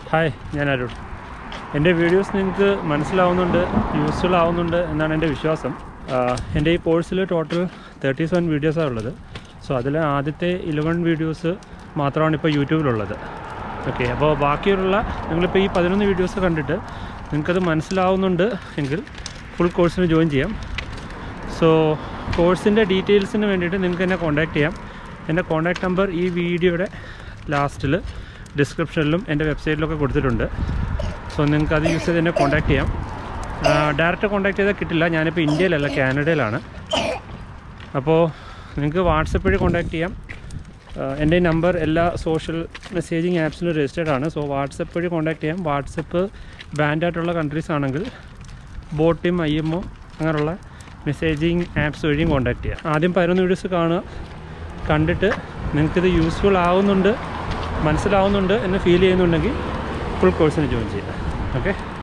hi ഞാൻ അരുൺ എൻ്റെ videos നിങ്ങൾക്ക് മനസ്സിലാവുന്നുണ്ട് യൂസ്ഫുൾ ആവുന്നുണ്ട് എന്നാണ് എൻ്റെ വിശ്വാസം ആഹ് എൻ്റെ ഈ കോഴ്സിൽ ടോട്ടൽ തേർട്ടി സെവൻ വീഡിയോസാണ് ഉള്ളത് സോ അതിൽ ആദ്യത്തെ ഇലവൻ വീഡിയോസ് മാത്രമാണ് ഇപ്പോൾ യൂട്യൂബിലുള്ളത് ഓക്കെ അപ്പോൾ ബാക്കിയുള്ള നിങ്ങളിപ്പോൾ ഈ പതിനൊന്ന് വീഡിയോസ് കണ്ടിട്ട് നിങ്ങൾക്കത് മനസ്സിലാവുന്നുണ്ട് എങ്കിൽ ഫുൾ കോഴ്സിന് ജോയിൻ ചെയ്യാം സോ കോഴ്സിൻ്റെ ഡീറ്റെയിൽസിന് വേണ്ടിയിട്ട് നിങ്ങൾക്ക് എന്നെ കോൺടാക്ട് ചെയ്യാം എൻ്റെ കോൺടാക്ട് നമ്പർ ഈ വീഡിയോയുടെ ലാസ്റ്റിൽ ഡിസ്ക്രിപ്ഷനിലും എൻ്റെ വെബ്സൈറ്റിലൊക്കെ കൊടുത്തിട്ടുണ്ട് സോ നിങ്ങൾക്ക് അത് യൂസ് ചെയ്ത് എന്നെ കോൺടാക്ട് ചെയ്യാം ഡയറക്റ്റ് കോൺടാക്ട് ചെയ്താൽ കിട്ടില്ല ഞാനിപ്പോൾ ഇന്ത്യയിലല്ല കാനഡയിലാണ് അപ്പോൾ നിങ്ങൾക്ക് വാട്സപ്പ് വഴി കോൺടാക്ട് ചെയ്യാം ആഹ് എൻ്റെ ഈ നമ്പർ എല്ലാ സോഷ്യൽ മെസ്സേജിങ് ആപ്സിലും രജിസ്റ്റേർഡ് ആണ് സോ വാട്സപ്പ് വഴി കോൺടാക്ട് ചെയ്യാം വാട്സപ്പ് ബാൻഡ് ആയിട്ടുള്ള കൺട്രീസ് ആണെങ്കിൽ ബോട്ടിം ഐ എം ഒ അങ്ങനെയുള്ള മെസ്സേജിങ് ആപ്സ് വഴിയും കോൺടാക്ട് ചെയ്യാം ആദ്യം പതിനൊന്ന് വീഡിയോസ് കാണുക കണ്ടിട്ട് നിങ്ങൾക്കിത് യൂസ്ഫുൾ ആവുന്നുണ്ട് മനസ്സിലാവുന്നുണ്ട് എന്ന് ഫീൽ ചെയ്യുന്നുണ്ടെങ്കിൽ ഫുൾ കോഴ്സിന് ജോയിൻ ചെയ്യാം ഓക്കെ